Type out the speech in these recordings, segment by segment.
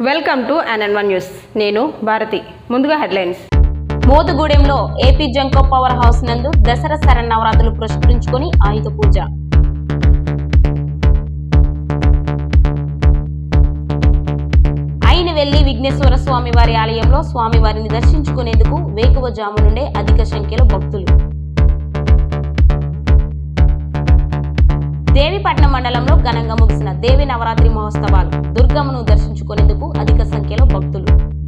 Welcome to NN one news నేను భారతి ముందుగా headlines మోతుగూడెంలో ఏపీ జంకో పవర్ హౌస్ నందు దసరా శరన్నవరాత్రులు పురస్కరించుకొని ఆయుధ పూజ అయిన వెళ్లి విఘ్నేశ్వర స్వామి వారి ఆలయంలో స్వామివారిని దర్శించుకునేందుకు వేకువజాము నుండే అధిక సంఖ్యలో భక్తులు దేవిపట్నం మండలంలో ఘనంగా ముగిసిన దేవి నవరాత్రి మహోత్సవాలు దుర్గమ్మను దర్శించుకునేందుకు అధిక సంఖ్యలో భక్తులు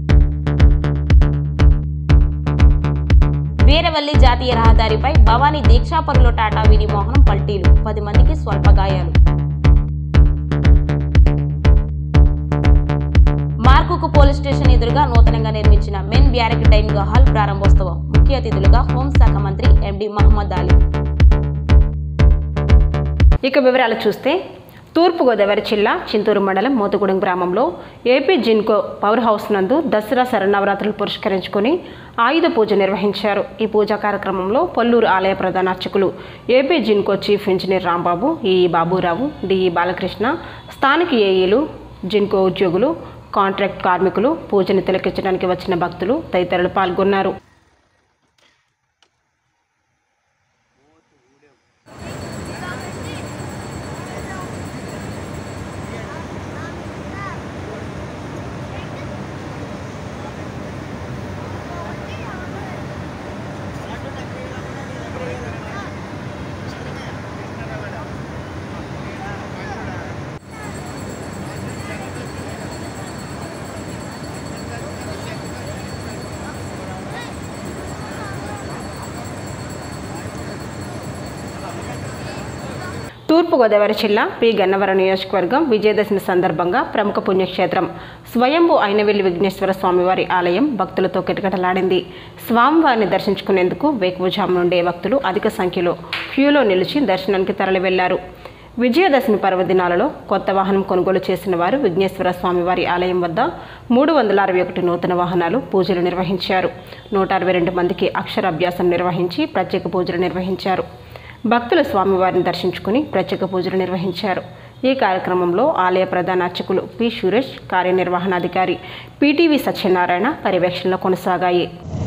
వీరవల్లి జాతీయ రహదారిపై భవానీ దీక్షాపరులో టాటా వీరి మోహనం పల్టీలు పది మందికి స్వల్ప గాయాలు మార్కుకు పోలీస్ స్టేషన్ ఎదురుగా నూతనంగా నిర్మించిన మెన్ బ్యారెక్ డైనింగ్ హాల్ ప్రారంభోత్సవం ముఖ్య అతిథులుగా హోంశాఖ మంత్రి ఎండి మహమ్మద్ అలీ ఇక వివరాలు చూస్తే తూర్పుగోదావరి జిల్లా చింతూరు మండలం మోతుగూడెం గ్రామంలో ఏపీ జిన్కో పవర్ హౌస్ నందు దసరా శరన్నవరాత్రులు పురస్కరించుకొని ఆయుధ పూజ నిర్వహించారు ఈ పూజా కార్యక్రమంలో పల్లూరు ఆలయ ప్రధాన అర్చకులు AP Genco chief engineer Rambabu EE Baburao DE Balakrishna స్థానిక ఏఈలు జిన్కో ఉద్యోగులు కాంట్రాక్ట్ కార్మికులు పూజను తిలకించడానికి వచ్చిన భక్తులు తదితరులు పాల్గొన్నారు తూర్పుగోదావరి జిల్లా పి గన్నవరం నియోజకవర్గం విజయదశమి సందర్భంగా ప్రముఖ పుణ్యక్షేత్రం స్వయంభూ అయినవెల్లి విఘ్నేశ్వర స్వామివారి ఆలయం భక్తులతో కిటకిటలాడింది స్వామివారిని దర్శించుకునేందుకు వేకువజాము నుండే భక్తులు అధిక సంఖ్యలో క్యూలో నిలిచి దర్శనానికి తరలి వెళ్లారు విజయదశమి పర్వదినాలలో కొత్త వాహనం కొనుగోలు చేసిన వారు విఘ్నేశ్వర స్వామివారి ఆలయం వద్ద మూడు వందల అరవై ఒకటి నూతన వాహనాలు పూజలు నిర్వహించారు నూట అరవై రెండు మందికి అక్షరాభ్యాసం నిర్వహించి ప్రత్యేక పూజలు నిర్వహించారు భక్తులు స్వామివారిని దర్శించుకుని ప్రత్యేక పూజలు నిర్వహించారు ఈ కార్యక్రమంలో ఆలయ ప్రధాన అర్చకులు పి సురేష్ కార్యనిర్వహణాధికారి పిటివి సత్యనారాయణ పర్యవేక్షణలో కొనసాగాయి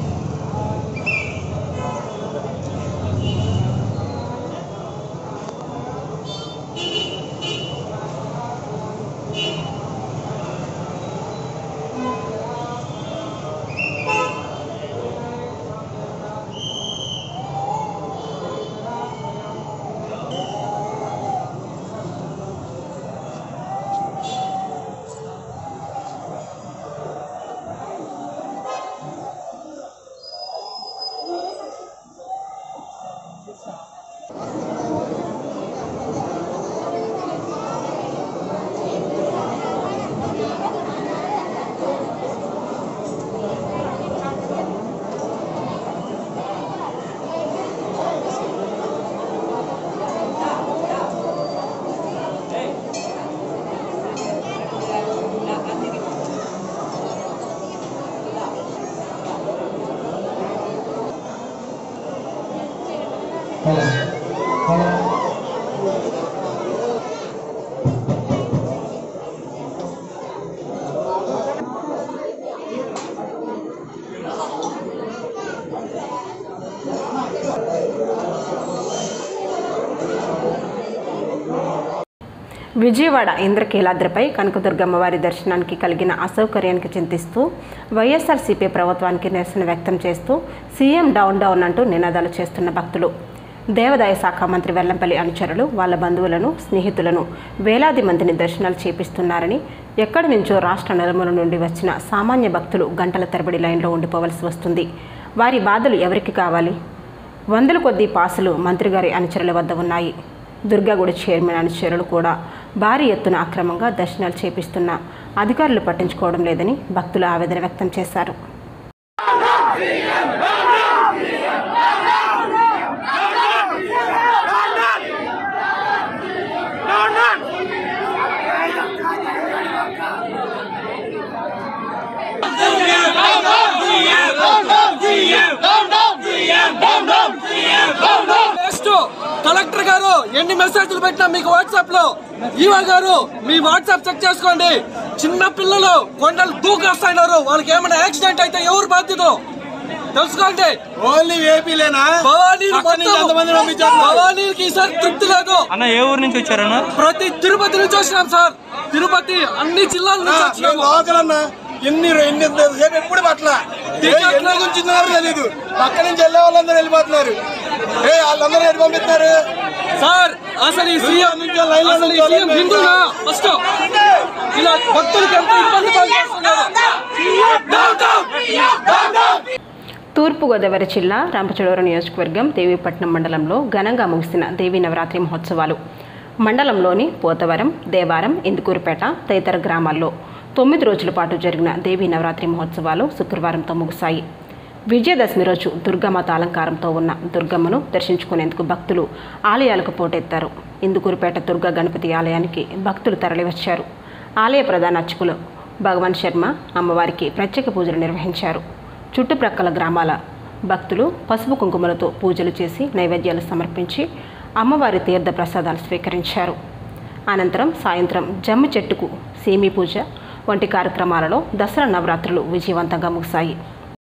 విజయవాడ ఇంద్రకీలాద్రిపై కనకదుర్గమ్మ వారి దర్శనానికి కలిగిన అసౌకర్యానికి చింతిస్తూ వైఎస్ఆర్సీపీ ప్రభుత్వానికి నిరసన వ్యక్తం చేస్తూ సీఎం డౌన్ డౌన్ అంటూ నినాదాలు చేస్తున్న భక్తులు దేవాదాయ శాఖ మంత్రి వెల్లంపల్లి అనుచరులు వాళ్ళ బంధువులను స్నేహితులను వేలాది మందిని దర్శనాలు చేపిస్తున్నారని ఎక్కడి నుంచో రాష్ట్ర నలుమూల నుండి వచ్చిన సామాన్య భక్తులు గంటల తరబడి లైన్లో ఉండిపోవలసి వస్తుంది వారి బాధలు ఎవరికి కావాలి వందల కొద్దీ పాసులు మంత్రిగారి అనుచరుల వద్ద ఉన్నాయి దుర్గాగుడి చైర్మన్ అనుచరులు కూడా భారీ ఎత్తున అక్రమంగా దర్శనాలు చేపిస్తున్న అధికారులు పట్టించుకోవడం లేదని భక్తులు ఆవేదన వ్యక్తం చేశారు నెక్స్ట్ కలెక్టర్ గారు ఎన్ని మెసేజ్లు పెట్టినా మీకు వాట్సాప్ లో ఈవో గారు మీ వాట్సాప్ చెక్ చేసుకోండి చిన్న పిల్లలు కొండలు దూకొస్తున్నారు వాళ్ళకి ఏమైనా యాక్సిడెంట్ అయితే ఎవరు బాధ్యత తెలుసుకోండి ఓన్లీ ఏపీలేనా భవానీలు పక్క నుంచి ఎంతమంది మొత్తం పంపించారు? భవానీలకి ఈసారి తృప్తి లేదు అన్న ఏ ఊరు నుంచి వచ్చారన్న ప్రతి తిరుపతి నుంచి వచ్చినాం సార్ తిరుపతి అన్ని జిల్లాల నుంచి నేను వచ్చినాము లోకల్ అన్న ఎన్ని ఎన్ని సేపు ఎప్పుడు పట్ల ఎన్ని గుంచుతున్నారో తెలీదు పక్క నుంచి వెళ్ళే వాళ్ళందరూ వెళ్ళిపోతున్నారు ఏ వాళ్ళందరూ ఎటు పంపిస్తున్నారు సార్ అసలు ఈ సీఎం నుంచి లైన్లో అసలు ఈ నుంచి సీఎం హిందువునా ఫస్ట్ ఇలా భక్తులకు ఎంత ఇబ్బంది కలిగిస్తున్నారు Down, down, down. తూర్పుగోదావరి జిల్లా రంపచోడవరం నియోజకవర్గం దేవీపట్నం మండలంలో ఘనంగా ముగిసిన దేవీ నవరాత్రి మహోత్సవాలు మండలంలోని పోతవరం దేవారం ఇందుకూరుపేట తదితర గ్రామాల్లో తొమ్మిది రోజుల పాటు జరిగిన దేవీ నవరాత్రి మహోత్సవాలు శుక్రవారంతో ముగిశాయి విజయదశమి రోజు దుర్గమాత అలంకారంతో ఉన్న దుర్గమ్మను దర్శించుకునేందుకు భక్తులు ఆలయాలకు పోటెత్తారు ఇందుకూరుపేట దుర్గా గణపతి ఆలయానికి భక్తులు తరలివచ్చారు ఆలయ ప్రధాన అర్చకులు భగవాన్ శర్మ అమ్మవారికి ప్రత్యేక పూజలు నిర్వహించారు చుట్టుప్రక్కల గ్రామాల భక్తులు పసుపు కుంకుమలతో పూజలు చేసి నైవేద్యాలు సమర్పించి అమ్మవారి తీర్థ ప్రసాదాలు స్వీకరించారు అనంతరం సాయంత్రం జమ్మి చెట్టుకు సేమీ పూజ వంటి కార్యక్రమాలలో దసరా నవరాత్రులు విజయవంతంగా ముగిశాయి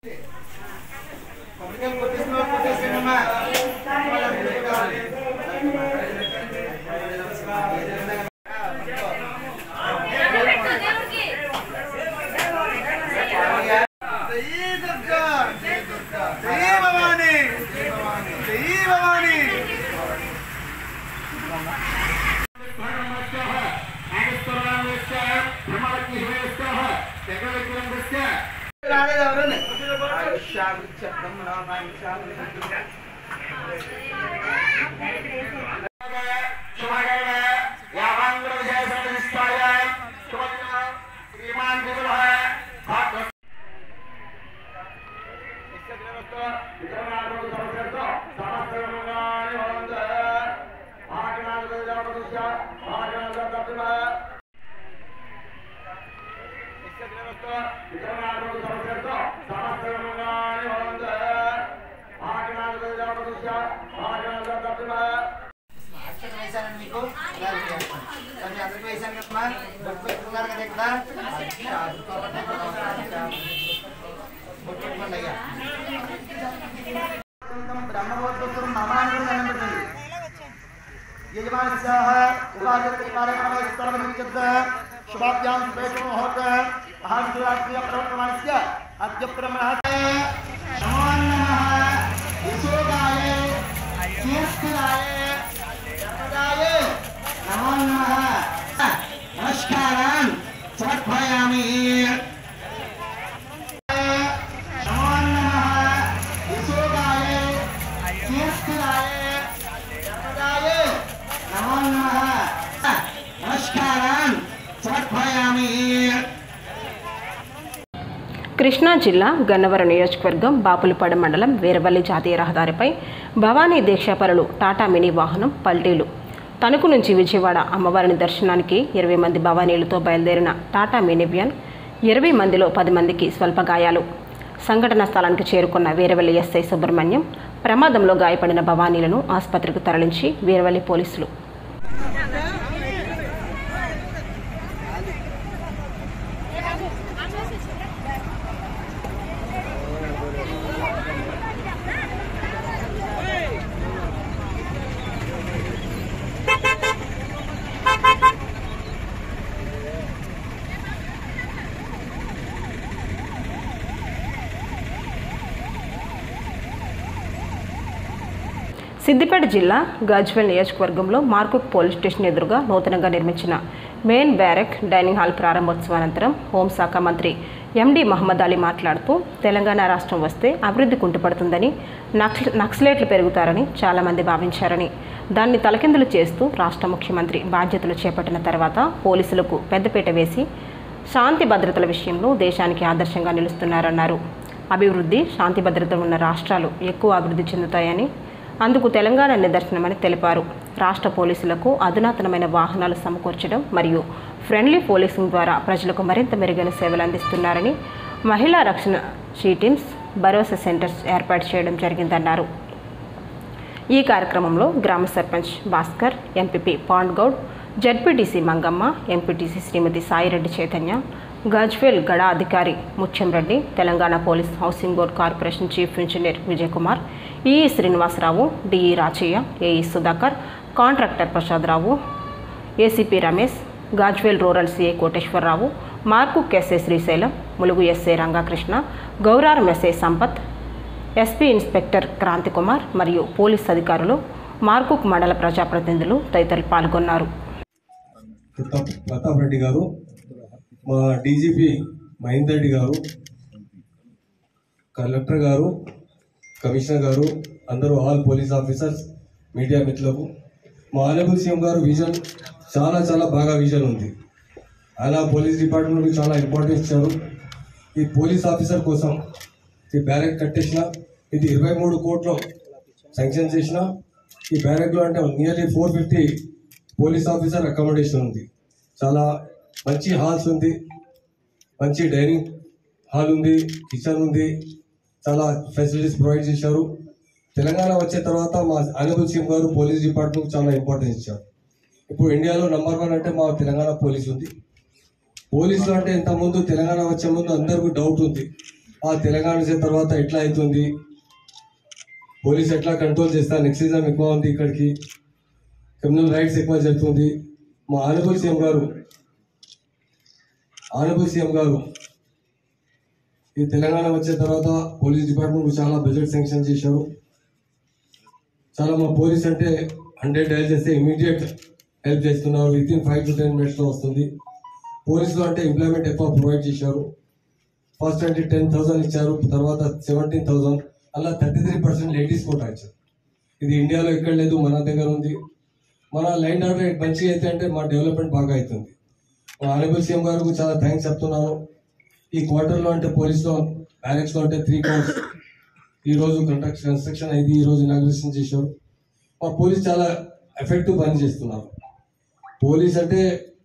వేశాను మీకు అందరికి వేశాను కదమ్మా బొట్టు పెట్టుకున్నారు కదా ఇక్కడ బొట్టు పెట్టుకోండి అయ్యా బ్రహ్మవోత్సవం నమానులు దండం పెట్టండి యజమానస్యాः ఉపాధ్యక్షకార్యక్రమవిస్తరణమిత్యర్థ శుభాభ్యాం శుభేషమోహోత మహాశివరాత్రియ ప్రవర్తమానస్య అద్య బ్రహ్మణः నమో నమః యశోదాయ కీర్తిదాయ జగదాయ నమో నమః నమస్కారం సమర్పయామి నమో నమః యశోదాయ కీర్తిదాయ జగదాయ నమో నమః నమస్కారం సమర్పయామి కృష్ణా జిల్లా గన్నవరం నియోజకవర్గం బాపులపాడు మండలం వీరవల్లి జాతీయ రహదారిపై భవానీ దీక్షాపరులు టాటా మినీ వాహనం పల్టీలు తణుకు నుంచి విజయవాడ అమ్మవారిని దర్శనానికి ఇరవై మంది భవానీలతో బయలుదేరిన టాటా మినీ వ్యాన్ ఇరవై మందిలో పది మందికి స్వల్ప గాయాలు సంఘటన స్థలానికి చేరుకున్న వీరవల్లి ఎస్ఐ సుబ్రహ్మణ్యం ప్రమాదంలో గాయపడిన భవానీలను ఆసుపత్రికి తరలించి వీరవల్లి పోలీసులు సిద్దిపేట జిల్లా గజ్వెల్ నియోజకవర్గంలో మార్కుక్ పోలీస్ స్టేషన్ ఎదురుగా నూతనంగా నిర్మించిన మెయిన్ బ్యారెక్ డైనింగ్ హాల్ ప్రారంభోత్సవానంతరం హోంశాఖ మంత్రి ఎండి మహమ్మద్ అలీ మాట్లాడుతూ తెలంగాణ రాష్ట్రం వస్తే అభివృద్ధి కుంటుపడుతుందని నక్స నక్సలేట్లు పెరుగుతారని చాలామంది భావించారని దాన్ని తలకిందులు చేస్తూ రాష్ట్ర ముఖ్యమంత్రి బాధ్యతలు చేపట్టిన తర్వాత పోలీసులకు పెద్దపీట వేసి శాంతి భద్రతల విషయంలో దేశానికి ఆదర్శంగా నిలుస్తున్నారన్నారు అభివృద్ధి శాంతి భద్రతలు ఉన్న రాష్ట్రాలు ఎక్కువ అభివృద్ధి చెందుతాయని అందుకు తెలంగాణ నిదర్శనమని తెలిపారు రాష్ట్ర పోలీసులకు అధునాతనమైన వాహనాలు సమకూర్చడం మరియు ఫ్రెండ్లీ పోలీసింగ్ ద్వారా ప్రజలకు మరింత మెరుగైన సేవలు అందిస్తున్నారని మహిళా రక్షణ షీటిన్స్ భరోసా సెంటర్స్ ఏర్పాటు చేయడం జరిగిందన్నారు ఈ కార్యక్రమంలో గ్రామ సర్పంచ్ భాస్కర్ ఎంపీపీ పాండ్ గౌడ్ జడ్పీటీసీ మంగమ్మ ఎంపీటీసీ శ్రీమతి సాయిరెడ్డి చైతన్య గజ్వేల్ గడా అధికారి Muthyamreddy Telangana police housing board corporation chief engineer Vijayakumar EE Srinivasarao DE Rachaiah AE Sudhakar contractor Prasadarao ACP Ramesh Gajwel rural CA Koteswararao మార్కు SA Srisailam Mulugu SA Rangakrishna Gouraram SA Sampath SP inspector Krantikumar మరియు పోలీస్ అధికారులు మార్కుక్ మండల ప్రజాప్రతినిధులు తదితరులు పాల్గొన్నారు ప్రతాప్ ప్రతాప్ రెడ్డి గారు మా డీజీపీ మహేందర్ రెడ్డి గారు కలెక్టర్ గారు కమిషనర్ గారు అందరూ ఆల్ పోలీస్ ఆఫీసర్స్ మీడియా మిత్రులకు మా ఆనబుల్ సీఎం గారు విజన్ చాలా చాలా బాగా విజన్ ఉంది అలా పోలీస్ డిపార్ట్మెంట్కి చాలా ఇంపార్టెన్స్ ఇచ్చారు ఈ పోలీస్ ఆఫీసర్ కోసం ఈ బ్యారెక్ కట్టేసిన ఇది ఇరవై మూడు కోట్లు శాంక్షన్ చేసిన ఈ బ్యారెక్లో అంటే nearly four fifty police officer accommodation ఉంది చాలా మంచి హాల్స్ ఉంది మంచి డైనింగ్ హాల్ ఉంది కిచెన్ ఉంది చాలా ఫెసిలిటీస్ ప్రొవైడ్ చేశారు తెలంగాణ వచ్చే తర్వాత మా honourable CM garu police department చాలా ఇంపార్టెన్స్ ఇచ్చారు ఇప్పుడు ఇండియాలో నంబర్ వన్ అంటే మా తెలంగాణ పోలీస్ ఉంది పోలీసులు అంటే ఇంత ముందు తెలంగాణ వచ్చే ముందు అందరికీ డౌట్ ఉంది ఆ తెలంగాణ వచ్చిన తర్వాత ఎట్లా అవుతుంది పోలీస్ ఎట్లా కంట్రోల్ చేస్తా నెక్సిజం ఎక్కువ ఉంది ఇక్కడికి క్రిమినల్ రైట్స్ ఎక్కువ జరుగుతుంది మా honourable CM garu honourable CM garu ఈ తెలంగాణ వచ్చిన తర్వాత పోలీస్ డిపార్ట్మెంట్ చాలా బడ్జెట్ శాంక్షన్ చేశారు చాలా మా పోలీస్ అంటే హండ్రెడ్ డైల్ చేస్తే ఇమీడియట్ హెల్ప్ చేస్తున్నారు within five to ten మినిట్స్లో వస్తుంది పోలీసులు అంటే ఎంప్లాయ్మెంట్ ఎక్కువ ప్రొవైడ్ చేశారు ఫస్ట్ అంటే టెన్ థౌసండ్ ఇచ్చారు తర్వాత సెవెంటీన్ థౌసండ్ అలా థర్టీ త్రీ పర్సెంట్ లేడీస్ కూడా ఇచ్చారు ఇది ఇండియాలో ఎక్కడ లేదు మన దగ్గర ఉంది మన లైన్ ఆర్డర్ మంచిగా అయితే అంటే మా డెవలప్మెంట్ బాగా అవుతుంది మా ఆనబుల్ సీఎం గారికి చాలా థ్యాంక్స్ చెప్తున్నాను ఈ క్వార్టర్లో అంటే పోలీస్లో బ్యారెక్స్లో అంటే త్రీ క్రోర్స్ ఈ రోజు కన్స్ట్రక్షన్ కన్స్ట్రక్షన్ అయింది ఈ రోజు ఇనాగ్రేషన్ చేశారు మా పోలీస్ చాలా ఎఫెక్టివ్ పని చేస్తున్నారు పోలీస్ అంటే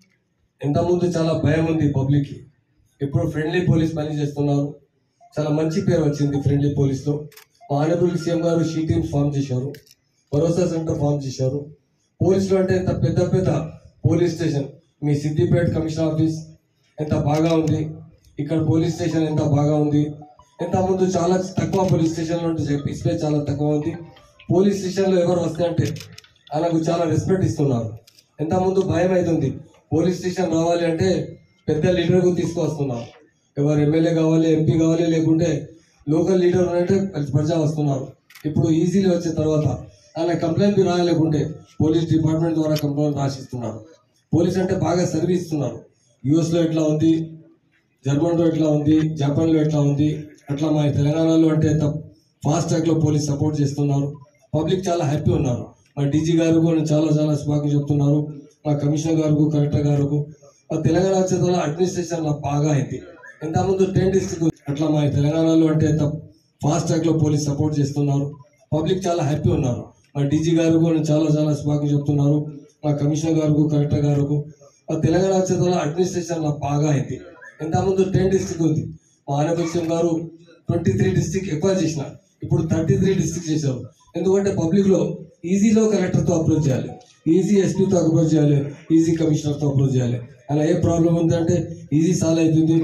ఇంత ముందు చాలా భయం ఉంది పబ్లిక్కి ఇప్పుడు ఫ్రెండ్లీ పోలీస్ పని చేస్తున్నారు చాలా మంచి పేరు వచ్చింది ఫ్రెండ్లీ పోలీస్లో మా honourable CM garu she teams form చేశారు భరోసా సెంటర్ ఫామ్ చేశారు పోలీసులు అంటే ఇంత పెద్ద పెద్ద పోలీస్ స్టేషన్ మీ సిద్దిపేట కమిషనర్ ఆఫీస్ ఎంత బాగా ఉంది ఇక్కడ పోలీస్ స్టేషన్ ఎంత బాగా ఉంది ఇంత ముందు చాలా తక్కువ పోలీస్ స్టేషన్లో ఉంటే స్పేస్ చాలా తక్కువ ఉంది పోలీస్ స్టేషన్లో ఎవరు వస్తే అంటే వాళ్ళకు చాలా రెస్పెక్ట్ ఇస్తున్నారు ఎంత ముందు భయం అవుతుంది పోలీస్ స్టేషన్ రావాలి అంటే పెద్ద లీడర్కు తీసుకువస్తున్నారు ఎవరు ఎమ్మెల్యే కావాలి ఎంపీ కావాలి లేకుంటే లోకల్ లీడర్ అంటే ప్రజా వస్తున్నారు ఇప్పుడు ఈజీలీ వచ్చిన తర్వాత ఆయన కంప్లైంట్ రాయలేకుంటే పోలీస్ డిపార్ట్మెంట్ ద్వారా కంప్లైంట్ రాసిస్తున్నారు పోలీస్ అంటే బాగా సర్వీస్ ఇస్తున్నారు యుఎస్లో ఎట్లా ఉంది జర్మన్లో ఎట్లా ఉంది జపాన్లో ఎట్లా ఉంది అట్లా మా తెలంగాణలో అంటే ఎంత ఫాస్ట్ ట్రాక్లో పోలీస్ సపోర్ట్ చేస్తున్నారు పబ్లిక్ చాలా హ్యాపీ ఉన్నారు మా డీజీ గారు కూడా చాలా చాలా శుభాకాంక్షలు చెప్తున్నారు మా కమిషనర్ గారు కలెక్టర్ గారు మా తెలంగాణ వచ్చే తర్వాత అడ్మినిస్ట్రేషన్ నాకు బాగా అయింది ఇంతకుముందు టెన్ డిస్ట్రిక్ట్ అట్లా మా తెలంగాణలో అంటే ఎంత ఫాస్ట్ ట్రాక్లో పోలీస్ సపోర్ట్ చేస్తున్నారు పబ్లిక్ చాలా హ్యాపీ ఉన్నారు మా డీజీ గారు కూడా చాలా చాలా శుభాకాంక్షలు చెప్తున్నారు మా కమిషనర్ గారు కలెక్టర్ గారు మా తెలంగాణ వచ్చే తర్వాత అడ్మినిస్ట్రేషన్ నాకు బాగా అయింది ఇంతకుముందు టెన్ డిస్ట్రిక్ట్ ఉంది మా ఆనపక్షం గారు ట్వంటీ త్రీ డిస్ట్రిక్ట్ ఎక్కువ చేసిన ఇప్పుడు థర్టీ త్రీ డిస్ట్రిక్ట్ చేశారు ఎందుకంటే పబ్లిక్ లో ఈజీలో కలెక్టర్తో అప్రోచ్ చేయాలి ఈజీ ఎస్పీతో అప్రోచ్ చేయాలి ఈజీ కమిషనర్తో అప్రోచ్ చేయాలి అలా ఏ ప్రాబ్లం ఉందంటే ఈజీ సాల్వ్ అవుతుంది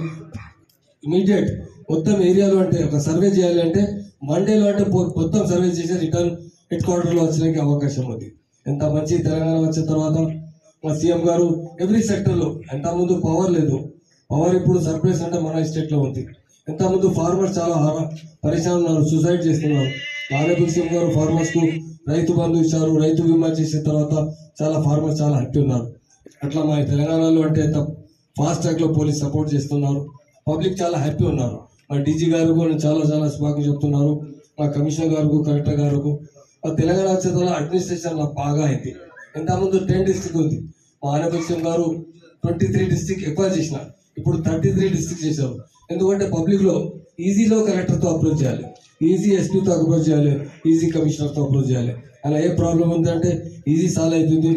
ఇమీడియట్ మొత్తం ఏరియాలో అంటే ఒక సర్వే చేయాలి అంటే మండేలో అంటే పొ- మొత్తం సర్వే చేసి రిటర్న్ హెడ్ క్వార్టర్లో వచ్చడానికి అవకాశం ఉంది ఎంత మంచి తెలంగాణ వచ్చిన తర్వాత మా సీఎం గారు ఎవ్రీ సెక్టర్లో ఎంత ముందు పవర్ లేదు పవర్ ఇప్పుడు సర్ప్రైజ్ అంటే మన స్టేట్లో ఉంది ఎంత ముందు ఫార్మర్స్ చాలా హార- పరేషాన్ ఉన్నారు సూసైడ్ చేస్తున్నారు మానేబుల్ సీఎం గారు ఫార్మర్స్ కు రైతు బంధు ఇచ్చారు రైతు బీమా చేసిన తర్వాత చాలా ఫార్మర్స్ చాలా హ్యాపీ ఉన్నారు అట్లా మా తెలంగాణలో అంటే ఎంత ఫాస్ట్ ట్రాక్ లో పోలీస్ సపోర్ట్ చేస్తున్నారు పబ్లిక్ చాలా హ్యాపీ ఉన్నారు మా డీజీ గారు కూడా చాలా చాలా శుభాకాంక్షలు చెప్తున్నారు మా కమిషనర్ గారు కలెక్టర్ గారు మా తెలంగాణ వచ్చే తర్వాత అడ్మినిస్ట్రేషన్ నాకు బాగా అయింది ఇంతకుముందు టెన్ డిస్ట్రిక్ట్ ఉంది మా ఆనపక్షం గారు ట్వంటీ త్రీ డిస్ట్రిక్ట్ ఎక్కువ చేసిన ఇప్పుడు థర్టీ త్రీ డిస్ట్రిక్ట్ చేశారు ఎందుకంటే పబ్లిక్ లో ఈజీలో కలెక్టర్తో అప్రోచ్ చేయాలి ఈజీ ఎస్పీతో అప్రోచ్ చేయాలి ఈజీ కమిషనర్తో అప్రోచ్ చేయాలి అలా ఏ ప్రాబ్లం ఉందంటే ఈజీ సాల్వ్ అవుతుంది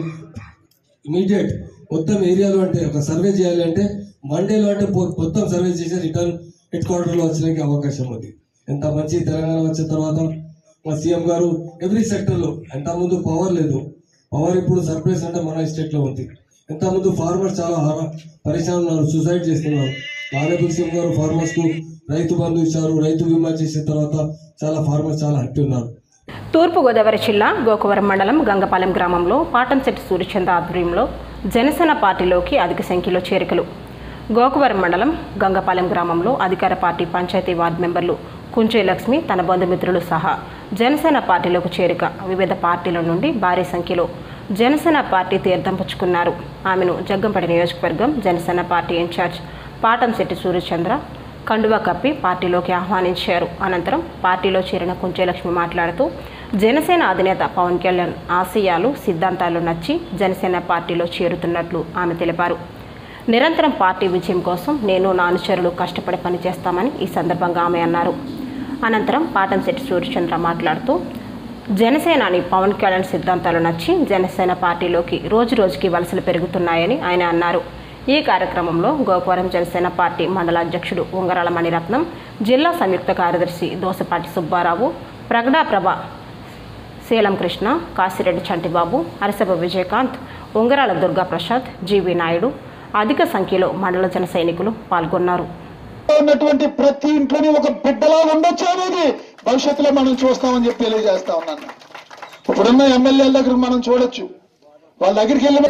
ఇమీడియట్ మొత్తం ఏరియాలో అంటే ఒక సర్వే చేయాలి అంటే మండేలో అంటే పొ- మొత్తం సర్వే చేసి రిటర్న్ హెడ్ క్వార్టర్లో వచ్చడానికి అవకాశం ఉంది ఎంత మంచి తెలంగాణ వచ్చిన తర్వాత మా సీఎం గారు ఎవ్రీ సెక్టర్లో ఎంత ముందు పవర్ లేదు పవర్ ఇప్పుడు సర్ప్రైజ్ అంటే మన స్టేట్లో ఉంది ఇంతకుముందు ఫార్మర్స్ చాలా హార- పరిశ్రమ ఉన్నారు సూసైడ్ చేసుకున్నారు నారాయణ సింగ్ గారు ఫార్మర్స్ కు రైతు బంధు ఇచ్చారు రైతు బీమా చేసిన తర్వాత చాలా ఫార్మర్స్ చాలా హ్యాపీ ఉన్నారు తూర్పుగోదావరి జిల్లా గోకవరం మండలం గంగపాలెం గ్రామంలో పాటంశెట్టి సూర్యచంద్ర ఆధ్వర్యంలో జనసేన పార్టీలోకి అధిక సంఖ్యలో చేరికలు గోకవరం మండలం గంగపాలెం గ్రామంలో అధికార పార్టీ పంచాయతీ వార్డు మెంబర్లు కుంచే లక్ష్మి తన బంధుమిత్రులు సహా జనసేన పార్టీలోకి చేరిక వివిధ పార్టీల నుండి భారీ సంఖ్యలో జనసేన పార్టీ తీర్థం పుచ్చుకున్నారు ఆమెను జగ్గంపేట నియోజకవర్గం జనసేన పార్టీ ఇన్ఛార్జ్ పాటంశెట్టి సూర్యచంద్ర కండువా కప్పి పార్టీలోకి ఆహ్వానించారు అనంతరం పార్టీలో చేరిన కుంచేలక్ష్మి మాట్లాడుతూ జనసేన అధినేత పవన్ కళ్యాణ్ ఆశయాలు సిద్ధాంతాలు నచ్చి జనసేన పార్టీలో చేరుతున్నట్లు ఆమె తెలిపారు నిరంతరం పార్టీ విజయం కోసం నేను నా అనుచరులు కష్టపడి పనిచేస్తామని ఈ సందర్భంగా ఆమె అన్నారు అనంతరం పాటంశెట్టి సూర్యచంద్ర మాట్లాడుతూ జనసేనాని పవన్ కళ్యాణ్ సిద్ధాంతాలు నచ్చి జనసేన పార్టీలోకి రోజు రోజుకి వలసలు పెరుగుతున్నాయని ఆయన అన్నారు ఈ కార్యక్రమంలో గోకవరం జనసేన పార్టీ మండల అధ్యక్షుడు ఉంగరాల మణిరత్నం జిల్లా సంయుక్త కార్యదర్శి దోసపాటి సుబ్బారావు ప్రగడా ప్రభ శీలం కృష్ణ కాశిరెడ్డి చంటిబాబు అరసభ విజయకాంత్ ఉంగరాల దుర్గాప్రసాద్ జీవి నాయుడు అధిక సంఖ్యలో మండల జన సైనికులు పాల్గొన్నారు ఉన్నటువంటి ప్రతి ఇంట్లోని ఒక బిడ్డలా ఉండొచ్చు అనేది భవిష్యత్తులో మనం చూస్తామని చెప్పి తెలియజేస్తా ఉన్నాను ఇప్పుడున్న ఎమ్మెల్యేల దగ్గర మనం చూడొచ్చు వాళ్ళ దగ్గరికి వెళ్ళి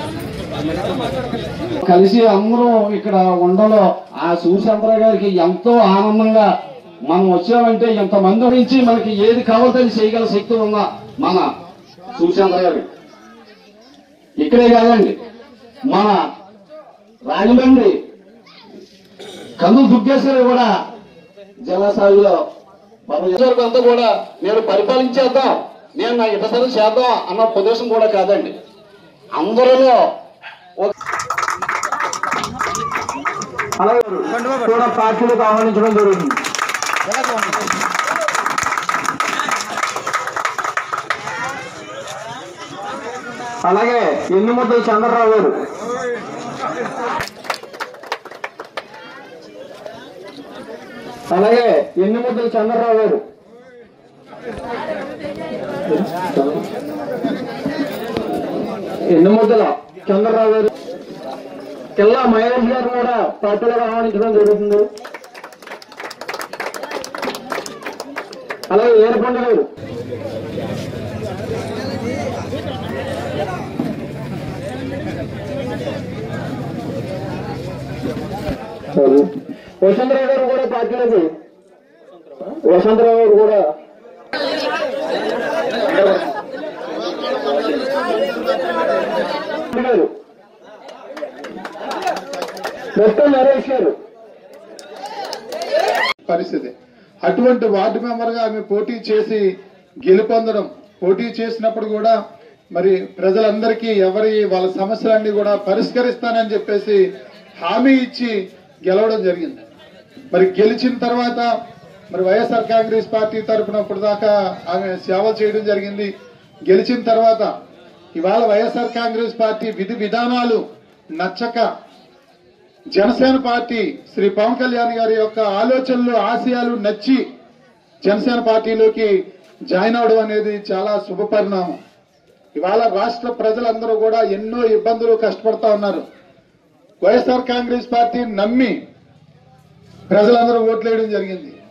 కలిసి అందరూ ఇక్కడ ఉండలో ఆ సూర్యచంద్ర గారికి ఎంతో ఆనందంగా మనం వచ్చామంటే ఇంతమంది నుంచి మనకి ఏది కావాలని చేయగల శక్తి ఉన్న మన సూర్యచంద్ర గారు ఇక్కడే కాదండి మన రాజమండ్రి కందు దుర్గేశ్వరి కూడా జిల్లా స్థాయిలో అంతా కూడా నేను పరిపాలించేద్దాం నేను నా ఇతసరి చేద్దాం అన్న ప్రదేశం కూడా కాదండి అందరిలో అలాగే కూడా పార్టీలకు ఆహ్వానించడం జరుగుతుంది అలాగే ఎన్ని ముద్దలు చంద్రరావు గారు అలాగే ఎన్ని ముద్దలు చంద్రరావు గారు ఎన్ని ముద్దల చంద్రరావు గారు కిల్లా మహేష్ గారు కూడా పార్టీలకు ఆహ్వానించడం జరుగుతుంది అలాగే ఏర్పండ గారు వసంతరావు గారు కూడా పార్టీలకు వసంతరావు గారు కూడా గారు మొత్తం నరేష్ గారు పరిస్థితి అటువంటి వార్డు మెంబర్ గా ఆమె పోటీ చేసి గెలుపొందడం పోటీ చేసినప్పుడు కూడా మరి ప్రజలందరికీ ఎవరి వాళ్ళ సమస్యలన్నీ కూడా పరిష్కరిస్తానని చెప్పేసి హామీ ఇచ్చి గెలవడం జరిగింది మరి గెలిచిన తర్వాత మరి వైఎస్ఆర్ కాంగ్రెస్ పార్టీ తరఫున ఇప్పుడు దాకా ఆమె సేవలు చేయడం జరిగింది గెలిచిన తర్వాత ఇవాళ వైఎస్ఆర్ కాంగ్రెస్ పార్టీ విధి విధానాలు నచ్చక జనసేన పార్టీ శ్రీ పవన్ కళ్యాణ్ గారి యొక్క ఆలోచనలు ఆశయాలు నచ్చి జనసేన పార్టీలోకి జాయిన్ అవడం అనేది చాలా శుభ పరిణామం ఇవాళ రాష్ట్ర ప్రజలందరూ కూడా ఎన్నో ఇబ్బందులు కష్టపడతా ఉన్నారు వైఎస్ఆర్ కాంగ్రెస్ పార్టీ నమ్మి ప్రజలందరూ ఓట్లేయడం జరిగింది